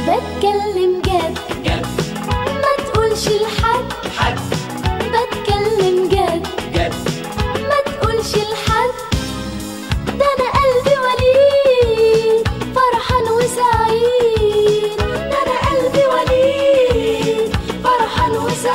بتكلم جد جد ما تقولش لحد حد بتكلم جد جد ما تقولش لحد ده انا قلبي وليد فرحان وسعيد ده انا قلبي وليد فرحان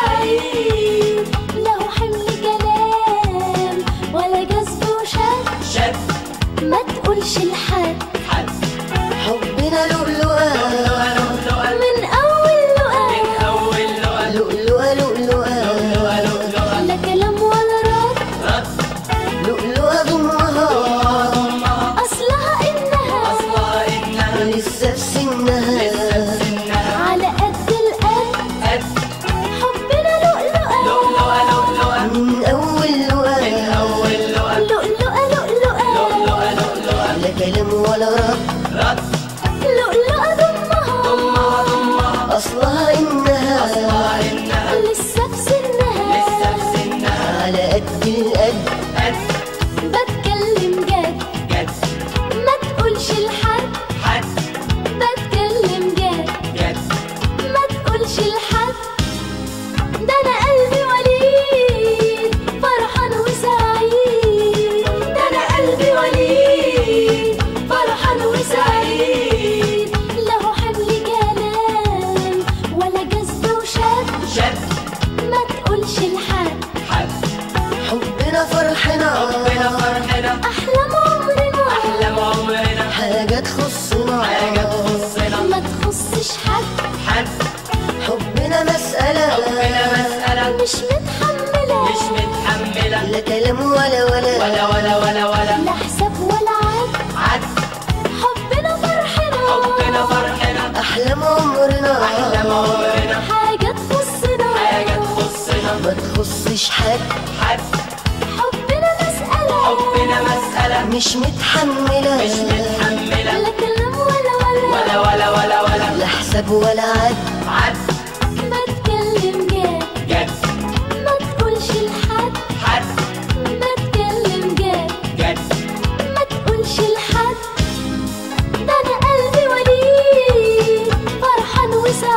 وسعيد له حمل كلام ولا جذب وشد شد ما تقولش لحد حد حبنا لؤلؤة لؤلؤة لؤلؤة من اول من لقاء أول لؤلؤة لؤلؤة لؤلؤة لؤلؤة لؤلؤة لا كلام ولا رد رد لؤلؤة ضمها ضمها اصلها انها أصلها إنها لسه في سنها إنها على قد القد قد حبنا لؤلؤة لؤلؤة لؤلؤة من أول من لؤلؤة أول لؤلؤة لؤلؤة لؤلؤة لؤلؤة لؤلؤة لا كلام ولا رد رد لؤلؤة ضمها ضمها ضمها أصلها إنها أصلها إنها لسه في سنها لسه في سنها على قد القد قد بتكلم جد جد ما تقولش لحد حد بتكلم جد جد ما تقولش لحد ده انا قلبي وليد فرحان وسعيد ده انا قلبي وليد فرحان وسعيد له حمل كلام ولا جذب وشد شد ما تقولش لحد حد حبنا فرحنا ربنا فرحنا احلام عمرنا أحلام عمرنا حاجة تخصنا حاجة تخصنا ما تخصش حد حد حبنا مسألة ربنا مسألة مش متحملة مش متحملة لا كلام ولا ولا ولا ولا ولا ولا لا حساب ولا عد عد حبنا فرحنا حبنا فرحنا أحلام عمرنا أحلام عمرنا حاجة تخصنا حاجة تخصنا ما تخصش حد حد حبنا مسألة حبنا مسألة مش متحملة مش متحملة لا كلام ولا ولا ولا ولا ولا ولا لا حساب ولا عد عد بتكلم جد جد ما تقولش لحد حد بتكلم جد جد ما تقولش لحد ده انا قلبي وليد فرحان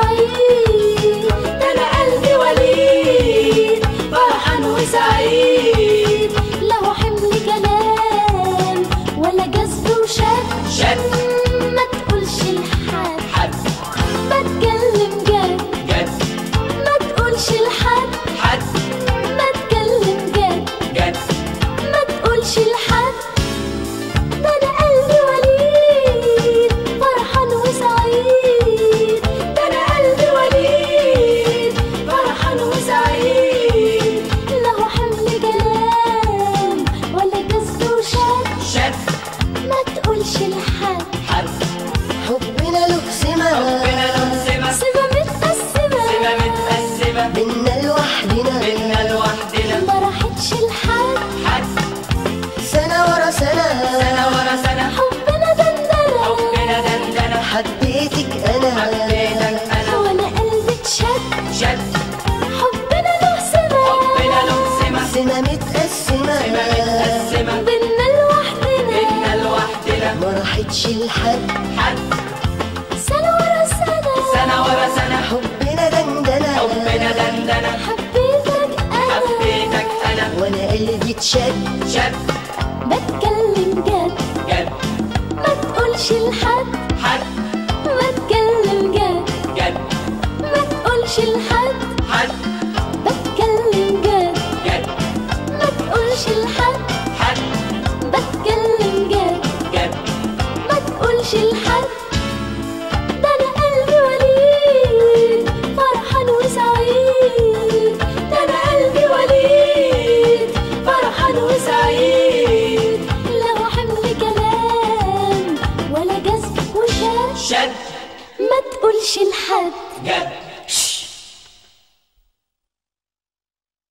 وسعيد ده انا قلبي وليد فرحان وسعيد له حمل كلام ولا جذب وشد شد ما تقولش لحد حد بتكلم جد جد ما تقولش لحد حد بتكلم جد جد ما تقولش لحد ده انا قلبي وليد فرحان وسعيد ده انا قلبي وليد فرحان وسعيد له حمل كلام ولا جذب وشد شد ما تقولش لحد حد حبنا له سمة ربنا له سمة سمة متقسمة سمة متقسمة منا لوحدنا منا لوحدنا ما راحتش لحد حد سنة ورا سنة سنة ورا سنة حبنا دندنة حبنا دندنة حبيتك أنا حبيتك أنا وانا قلبي اتشد شد حبنا له سمة حبنا له سمة سنة متقسمة سمة متقسمة بينا لوحدنا منا لوحدنا ما راحتش لحد حد سنة ورا سنة سنة ورا سنة حبنا دندنة حبنا دندنة حبيتك أنا حبيتك أنا وأنا قلبي اتشد شد بتكلم جد جد ما تقولش لحد حد بتكلم جد جد ما تقولش لحد حد بتكلم جد جد ما تقولش لحد حد بتكلم جد جد ما تقولش لحد ده انا قلبي وليد فرحان وسعيد ده انا قلبي وليد فرحان وسعيد له حمل كلام ولا جذب وشد شد ما تقولش لحد جد